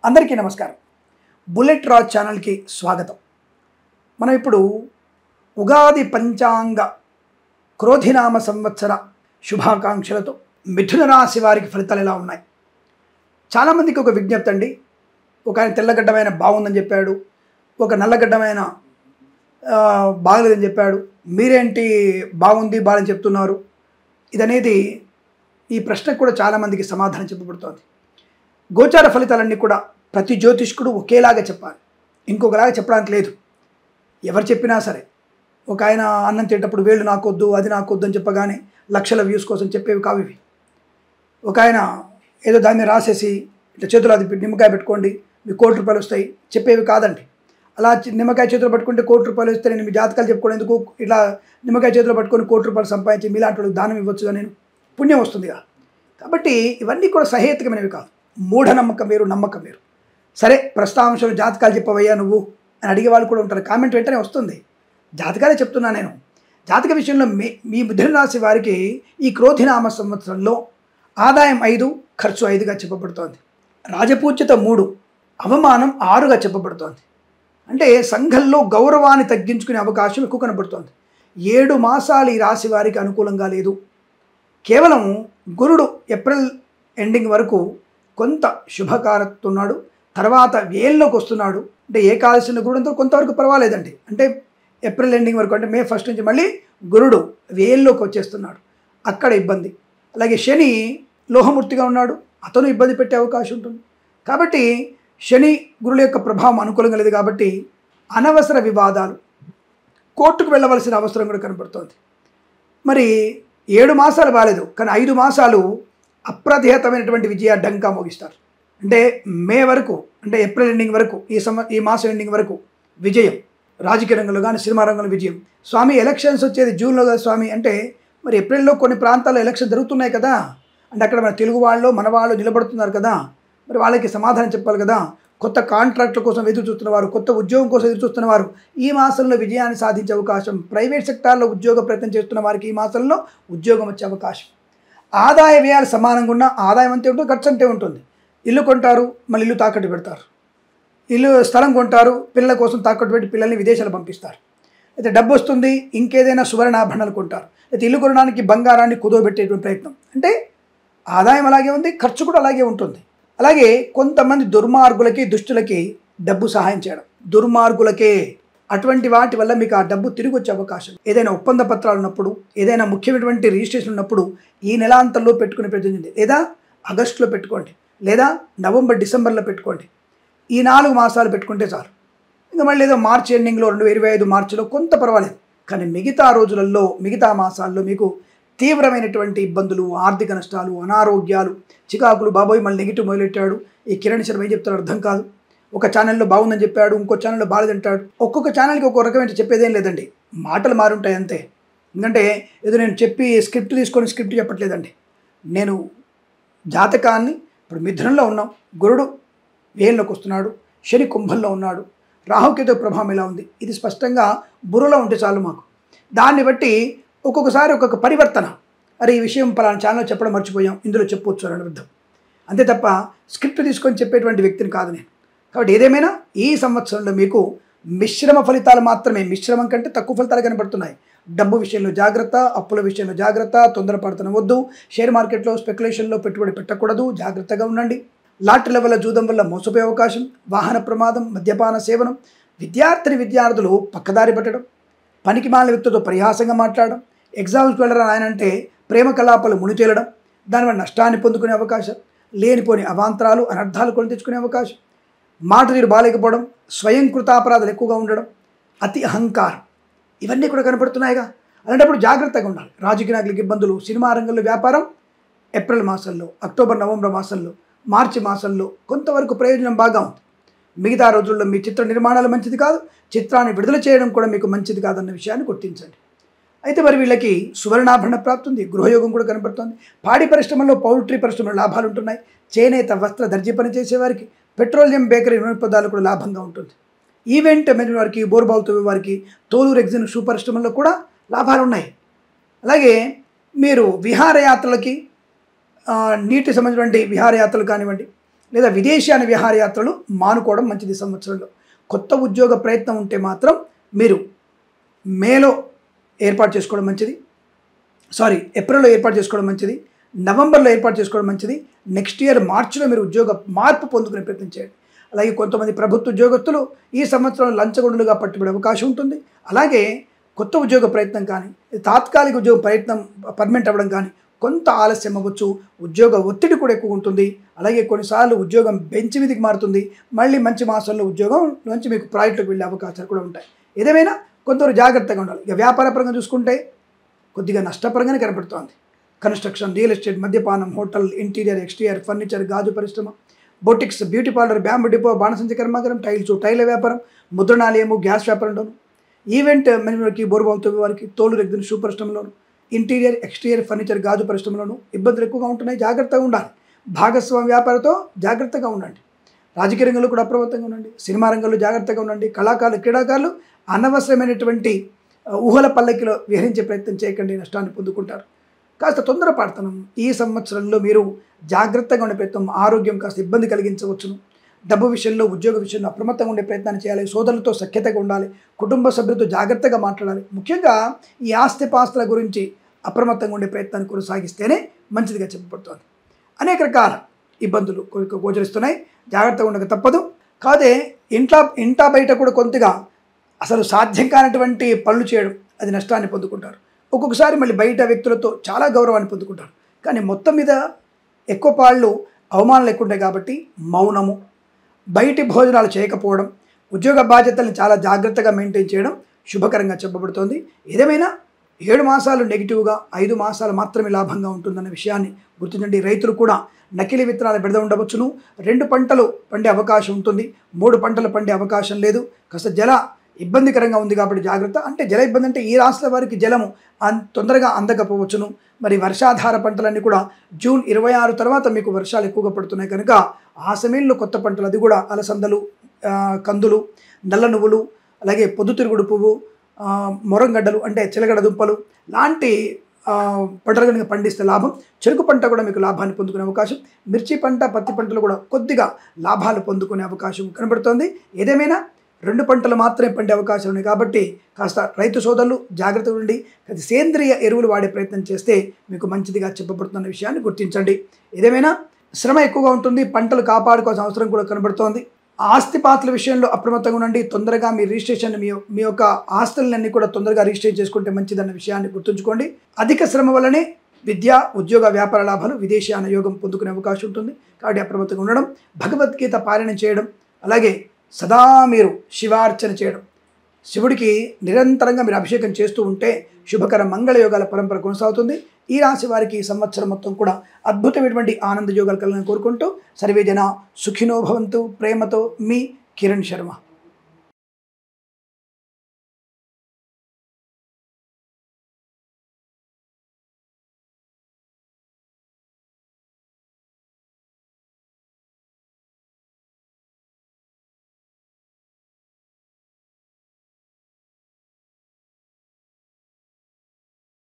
అందరికీ నమస్కారం బుల్లెట్ రాజ్ ఛానల్కి స్వాగతం మనం ఇప్పుడు ఉగాది పంచాంగ క్రోధినామ సంవత్సర శుభాకాంక్షలతో మిథున రాశి వారికి ఫలితాలు ఎలా ఉన్నాయి చాలామందికి ఒక విజ్ఞప్తి అండి ఒక ఆయన తెల్లగడ్డమైన బాగుందని చెప్పాడు ఒక నల్లగడ్డమైన ఆ, బాగలేదని చెప్పాడు మీరేంటి బాగుంది బాగాలని చెప్తున్నారు ఇదనేది ఈ ప్రశ్నకు కూడా చాలామందికి సమాధానం చెప్పబడుతోంది గోచార ఫలితాలన్నీ కూడా ప్రతి జ్యోతిష్కుడు ఒకేలాగా చెప్పాలి ఇంకొకలాగా చెప్పడానికి లేదు ఎవరు చెప్పినా సరే ఒక ఆయన అన్నం తినేటప్పుడు వేళ్ళు నాకొద్దు అది నాకొద్దు అని చెప్పగానే లక్షల వ్యూస్ కోసం చెప్పేవి కావు ఇవి ఒక ఆయన ఏదో దాన్ని రాసేసి ఇట్లా చేతులు అది పెట్టి నిమ్మకాయ పెట్టుకోండి మీ కోటి రూపాయలు వస్తాయి చెప్పేవి కాదండి అలా చి- నిమ్మకాయ చేతిలో పట్టుకుంటే కోటి రూపాయలు వస్తే నేను మీ జాతకాలు చెప్పుకునేందుకు ఇట్లా నిమ్మకాయ చేతిలో పట్టుకొని కోటి రూపాయలు సంపాదించి మీలాంటి వాళ్ళకి దానం ఇవ్వచ్చుగా నేను పుణ్యం వస్తుందిగా కాబట్టి ఇవన్నీ కూడా సహేతుకమైనవి కాదు మూఢనమ్మకం వేరు నమ్మకం వేరు సరే ప్రస్తాంశంలో జాతకాలు చెప్పవయ్యా నువ్వు అని అడిగే వాళ్ళు కూడా ఉంటారు కామెంట్ వెంటనే వస్తుంది జాతకాలే చెప్తున్నా నేను జాతక విషయంలో మీ మీ మిథున రాశి వారికి ఈ క్రోధినామ సంవత్సరంలో ఆదాయం ఐదు ఖర్చు ఐదుగా చెప్పబడుతోంది రాజపూజ్యత మూడు అవమానం ఆరుగా చెప్పబడుతోంది అంటే సంఘంలో గౌరవాన్ని తగ్గించుకునే అవకాశం ఎక్కువ కనబడుతోంది ఏడు మాసాలు ఈ రాశి వారికి అనుకూలంగా లేదు కేవలం గురుడు ఏప్రిల్ ఎండింగ్ వరకు కొంత శుభకారతున్నాడు తర్వాత వేల్లోకి వస్తున్నాడు అంటే ఏకాదశిని గురుడంతో కొంతవరకు పర్వాలేదండి అంటే ఏప్రిల్ ఎండింగ్ వరకు అంటే మే ఫస్ట్ నుంచి మళ్ళీ గురుడు వేల్లోకి వచ్చేస్తున్నాడు అక్కడ ఇబ్బంది అలాగే శని లోహమూర్తిగా ఉన్నాడు అతను ఇబ్బంది పెట్టే అవకాశం ఉంటుంది కాబట్టి శని గురుల యొక్క ప్రభావం అనుకూలంగా లేదు కాబట్టి అనవసర వివాదాలు కోర్టుకు వెళ్ళవలసిన అవసరం కూడా కనబడుతోంది మరి ఏడు మాసాలు బాలేదు కానీ ఐదు మాసాలు అప్రతిహతమైనటువంటి విజయ డంకా మోగిస్తారు అంటే మే వరకు అంటే ఏప్రిల్ ఎండింగ్ వరకు ఈ సంవ ఈ మాసం ఎండింగ్ వరకు విజయం రాజకీయ రంగంలో కానీ సినిమా రంగంలో విజయం స్వామి ఎలక్షన్స్ వచ్చేది జూన్లో కదా స్వామి అంటే మరి ఏప్రిల్లో కొన్ని ప్రాంతాల్లో ఎలక్షన్ జరుగుతున్నాయి కదా అంటే అక్కడ మన తెలుగు వాళ్ళు మన వాళ్ళు నిలబడుతున్నారు కదా మరి వాళ్ళకి సమాధానం చెప్పాలి కదా కొత్త కాంట్రాక్ట్ల కోసం ఎదురు చూస్తున్న వారు కొత్త ఉద్యోగం కోసం ఎదురు చూస్తున్న వారు ఈ మాసంలో విజయాన్ని సాధించే అవకాశం ప్రైవేట్ సెక్టార్లో ఉద్యోగ ప్రయత్నం చేస్తున్న వారికి ఈ మాసంలో ఉద్యోగం వచ్చే అవకాశం ఆదాయ వ్యయాలు సమానంగా ఉన్న ఆదాయం అంతే ఉంటుంది ఖర్చు అంతే ఉంటుంది ఇల్లు కొంటారు మళ్ళీ ఇల్లు తాకట్టు పెడతారు ఇల్లు స్థలం కొంటారు పిల్లల కోసం తాకట్టు పెట్టి పిల్లల్ని విదేశాలు పంపిస్తారు అయితే డబ్బు వస్తుంది ఇంకేదైనా సువర్ణాభరణాలు కొంటారు అయితే ఇల్లు కొనడానికి బంగారాన్ని కుదోబెట్టేటువంటి ప్రయత్నం అంటే ఆదాయం అలాగే ఉంది ఖర్చు కూడా అలాగే ఉంటుంది అలాగే కొంతమంది దుర్మార్గులకి దుష్టులకి డబ్బు సహాయం చేయడం దుర్మార్గులకే అటువంటి వాటి వల్ల మీకు ఆ డబ్బు తిరిగి వచ్చే అవకాశం ఏదైనా ఒప్పంద పత్రాలు ఉన్నప్పుడు ఏదైనా ముఖ్యమైనటువంటి రిజిస్ట్రేషన్ ఉన్నప్పుడు ఈ నెలాంతంలో పెట్టుకునే ప్రయత్నం చేయండి. లేదా ఆగస్టులో పెట్టుకోండి లేదా నవంబర్ డిసెంబర్లో పెట్టుకోండి ఈ నాలుగు మాసాలు పెట్టుకుంటే చాలు ఇంకా మళ్ళీ ఏదో మార్చి ఎండింగ్లో రెండు వేల ఇరవై ఐదు మార్చిలో కొంత పర్వాలేదు కానీ మిగతా రోజులలో మిగతా మాసాల్లో మీకు తీవ్రమైనటువంటి ఇబ్బందులు ఆర్థిక నష్టాలు అనారోగ్యాలు చికాకులు బాబోయ్ మళ్ళీ నెగిటివ్ మొదలెట్టాడు ఈ కిరణ్ శర్మ ఏం చెప్తాడో అర్థం కాదు ఒక ఛానల్లో బాగుందని చెప్పాడు ఇంకో ఛానల్లో బాగాలేదంటాడు ఒక్కొక్క ఛానల్కి ఒక్కొక్క రకమైన చెప్పేదేం లేదండి మాటలు మారుంటాయి అంతే ఎందుకంటే ఏదో నేను చెప్పి స్క్రిప్ట్ తీసుకొని స్క్రిప్ట్ చెప్పట్లేదండి నేను జాతకాన్ని ఇప్పుడు మిథునంలో ఉన్నాం గురుడు వేయంలోకి వస్తున్నాడు శని కుంభంలో ఉన్నాడు రాహుకేతు ప్రభావం ఎలా ఉంది ఇది స్పష్టంగా బుర్రలో ఉంటే చాలు మాకు దాన్ని బట్టి ఒక్కొక్కసారి ఒక్కొక్క పరివర్తన అరే ఈ విషయం పలానా ఛానల్ చెప్పడం మర్చిపోయాం ఇందులో చెప్పొచ్చు అని అర్థం అంతే తప్ప స్క్రిప్ట్ తీసుకొని చెప్పేటువంటి వ్యక్తిని కాదు నేను కాబట్టి ఏదేమైనా ఈ సంవత్సరంలో మీకు మిశ్రమ ఫలితాలు మాత్రమే మిశ్రమం కంటే తక్కువ ఫలితాలు కనబడుతున్నాయి డబ్బు విషయంలో జాగ్రత్త అప్పుల విషయంలో జాగ్రత్త తొందరపడుతున్నవద్దు షేర్ మార్కెట్లో స్పెక్యులేషన్లో పెట్టుబడి పెట్టకూడదు జాగ్రత్తగా ఉండండి లాటరీల వల్ల జూదం వల్ల మోసపోయే అవకాశం వాహన ప్రమాదం మద్యపాన సేవనం విద్యార్థిని విద్యార్థులు పక్కదారి పెట్టడం పనికి మాలిన వ్యక్తితో పరిహాసంగా మాట్లాడడం ఎగ్జామ్స్కి వెళ్ళడం ఆయన అంటే ప్రేమ కలాపాలు మునిచేలడం దానివల్ల నష్టాన్ని పొందుకునే అవకాశం లేనిపోని అవాంతరాలు అనర్థాలు కొని తెచ్చుకునే అవకాశం మాట తీరు బాగాలేకపోవడం స్వయం కృతాపరాధాలు ఎక్కువగా ఉండడం అతి అహంకారం ఇవన్నీ కూడా కనపడుతున్నాయిగా అలాంటప్పుడు జాగ్రత్తగా ఉండాలి రాజకీయ నాయకులకు ఇబ్బందులు సినిమా రంగంలో వ్యాపారం ఏప్రిల్ మాసంలో అక్టోబర్ నవంబర్ మాసంలో మార్చి మాసంలో కొంతవరకు ప్రయోజనం బాగా ఉంది మిగతా రోజుల్లో మీ చిత్ర నిర్మాణాలు మంచిది కాదు చిత్రాన్ని విడుదల చేయడం కూడా మీకు మంచిది కాదన్న విషయాన్ని గుర్తించండి అయితే మరి వీళ్ళకి సువర్ణాభరణ ప్రాప్తి ఉంది గృహయోగం కూడా కనబడుతుంది పాడి పరిశ్రమలో పౌల్ట్రీ పరిశ్రమలో లాభాలు ఉంటున్నాయి చేనేత వస్త్ర దర్జీ పని చేసేవారికి పెట్రోలియం బేకరీ నూనె పదార్థాలు కూడా లాభంగా ఉంటుంది ఈవెంట్ మేనేజ్ వారికి బోర్బాల్ తవ్వే వారికి తోలు రెగ్జిన్ షూ పరిశ్రమల్లో కూడా లాభాలు ఉన్నాయి అలాగే మీరు విహారయాత్రలకి ఆ, నీటి సంబంధించినటువంటి విహారయాత్రలు కానివ్వండి లేదా విదేశాన విహారయాత్రలు మానుకోవడం మంచిది ఈ సంవత్సరంలో కొత్త ఉద్యోగ ప్రయత్నం ఉంటే మాత్రం మీరు మేలో ఏర్పాటు చేసుకోవడం మంచిది సారీ ఏప్రిల్లో ఏర్పాటు చేసుకోవడం మంచిది నవంబర్లో ఏర్పాటు చేసుకోవడం మంచిది నెక్స్ట్ ఇయర్ మార్చిలో మీరు ఉద్యోగ మార్పు పొందుకునే ప్రయత్నం చేయండి అలాగే కొంతమంది ప్రభుత్వ ఉద్యోగస్తులు ఈ సంవత్సరం లంచగొండులుగా పట్టుబడే అవకాశం ఉంటుంది అలాగే కొత్త ఉద్యోగ ప్రయత్నం కానీ తాత్కాలిక ఉద్యోగ ప్రయత్నం పర్మనెంట్ అవ్వడం కానీ కొంత ఆలస్యం అవ్వచ్చు ఉద్యోగ ఒత్తిడి కూడా ఎక్కువ ఉంటుంది అలాగే కొన్నిసార్లు ఉద్యోగం బెంచ్ మీదకి మారుతుంది మళ్ళీ మంచి మాసంలో ఉద్యోగం నుంచి మీకు ప్రాజెక్టులకు వెళ్ళే అవకాశాలు కూడా ఉంటాయి ఏదేమైనా కొంతవరకు జాగ్రత్తగా ఉండాలి ఇక వ్యాపార పరంగా చూసుకుంటే కొద్దిగా నష్టపరంగానే కనపడుతోంది కన్స్ట్రక్షన్ రియల్ ఎస్టేట్ మద్యపానం హోటల్ ఇంటీరియర్ ఎక్స్టీరియర్ ఫర్నిచర్ గాజు పరిశ్రమ boutiques beauty parlour bamboo depot బాణసంచ కర్మాగారం టైల్స్ టైల వ్యాపారం ముద్రణాలయము గ్యాస్ వ్యాపారంలోను ఈవెంట్ మేనేజ్మెంట్కి బోరుబాబుతో వారికి తోలు రెగ్గిన షూ పరిశ్రమలోను ఇంటీరియర్ ఎక్స్టీరియర్ ఫర్నిచర్ గాజు పరిశ్రమలోను ఇబ్బందులు ఎక్కువగా ఉంటున్నాయి జాగ్రత్తగా ఉండాలి భాగస్వామ్య వ్యాపారంతో జాగ్రత్తగా ఉండండి రాజకీయ రంగంలో కూడా అప్రమత్తంగా ఉండండి సినిమా రంగంలో జాగ్రత్తగా ఉండండి కళాకారులు క్రీడాకారులు అనవసరమైనటువంటి ఆ, ఊహల పల్లకిలో విహరించే ప్రయత్నం చేయకండి నష్టాన్ని పొందుకుంటారు కాస్త తొందరపడతనం ఈ సంవత్సరంలో మీరు జాగ్రత్తగా ఉండే ప్రయత్నం ఆరోగ్యం కాస్త ఇబ్బంది కలిగించవచ్చును డబ్బు విషయంలో ఉద్యోగ విషయంలో అప్రమత్తంగా ఉండే ప్రయత్నాన్ని చేయాలి సోదరులతో సఖ్యతగా ఉండాలి కుటుంబ సభ్యులతో జాగ్రత్తగా మాట్లాడాలి ముఖ్యంగా ఈ ఆస్తిపాస్తుల గురించి అప్రమత్తంగా ఉండే ప్రయత్నాన్ని కొనసాగిస్తేనే మంచిదిగా చెప్పబడుతోంది అనేక రకాల ఇబ్బందులు కొ- గోచరిస్తున్నాయి జాగ్రత్తగా ఉండక తప్పదు కాదే ఇంట్లో ఇంటా బయట కూడా కొంతగా అసలు సాధ్యం కానటువంటి పనులు చేయడం అది నష్టాన్ని పొందుకుంటారు ఒక్కొక్కసారి మళ్ళీ బయట వ్యక్తులతో చాలా గౌరవాన్ని పొందుకుంటారు కానీ మొత్తం మీద ఎక్కువ పాళ్ళు అవమానాలు ఎక్కువ ఉంటాయి కాబట్టి మౌనము బయటి భోజనాలు చేయకపోవడం ఉద్యోగ బాధ్యతల్ని చాలా జాగ్రత్తగా మెయింటైన్ చేయడం శుభకరంగా చెప్పబడుతోంది ఏదేమైనా ఏడు మాసాలు నెగిటివ్గా ఐదు మాసాలు మాత్రమే లాభంగా ఉంటుందన్న విషయాన్ని గుర్తించండి రైతులు కూడా నకిలీ విత్తనాలు బెడద ఉండవచ్చును రెండు పంటలు పండే అవకాశం ఉంటుంది మూడు పంటలు పండే అవకాశం లేదు కాస్త జల ఇబ్బందికరంగా ఉంది కాబట్టి జాగ్రత్త అంటే జల ఇబ్బంది అంటే ఈ రాష్ట్రాల వారికి జలము అన్ తొందరగా అందకపోవచ్చును మరి వర్షాధార పంటలన్నీ కూడా జూన్ ఇరవై ఆరు తర్వాత మీకు వర్షాలు ఎక్కువగా పడుతున్నాయి కనుక ఆ సమయంలో కొత్త పంటలు అది కూడా అలసందలు ఆ, కందులు నల్ల నువ్వులు అలాగే పొద్దుతిరుగుడు పువ్వు ఆ, మొరంగడ్డలు అంటే చిలగడ దుంపలు లాంటి ఆ, పంటలు కనుక పండిస్తే లాభం చెరుకు పంట కూడా మీకు లాభాన్ని పొందుకునే అవకాశం మిర్చి పంట పత్తి పంటలు కూడా కొద్దిగా లాభాలు పొందుకునే అవకాశం కనబడుతోంది ఏదేమైనా రెండు పంటలు మాత్రమే పండే అవకాశం ఉన్నాయి కాబట్టి కాస్త రైతు సోదరులు జాగ్రత్తగా ఉండి అది సేంద్రియ ఎరువులు వాడే ప్రయత్నం చేస్తే మీకు మంచిదిగా చెప్పబడుతున్న విషయాన్ని గుర్తించండి ఏదేమైనా శ్రమ ఎక్కువగా ఉంటుంది పంటలు కాపాడుకోవాల్సిన అవసరం కూడా కనబడుతోంది ఆస్తిపాతుల విషయంలో అప్రమత్తంగా ఉండండి తొందరగా మీ రిజిస్ట్రేషన్ మీ మీ యొక్క ఆస్తులన్నీ కూడా తొందరగా రిజిస్ట్రేట్ చేసుకుంటే మంచిదన్న విషయాన్ని గుర్తుంచుకోండి అధిక శ్రమ వల్లనే విద్య ఉద్యోగ వ్యాపార లాభాలు విదేశీయాన యోగం పొందుకునే అవకాశం ఉంటుంది కాబట్టి అప్రమత్తంగా ఉండడం భగవద్గీత పారాయణం చేయడం అలాగే సదా మీరు శివార్చన చేయడం శివుడికి నిరంతరంగా మీరు అభిషేకం చేస్తూ ఉంటే శుభకర మంగళ యోగాల పరంపర కొనసాగుతుంది ఈ రాశి వారికి ఈ సంవత్సరం మొత్తం కూడా అద్భుతమైనటువంటి ఆనంద యోగాలు కలగాలని కోరుకుంటూ సర్వేజన సుఖినో భవంతు ప్రేమతో మీ కిరణ్ శర్మ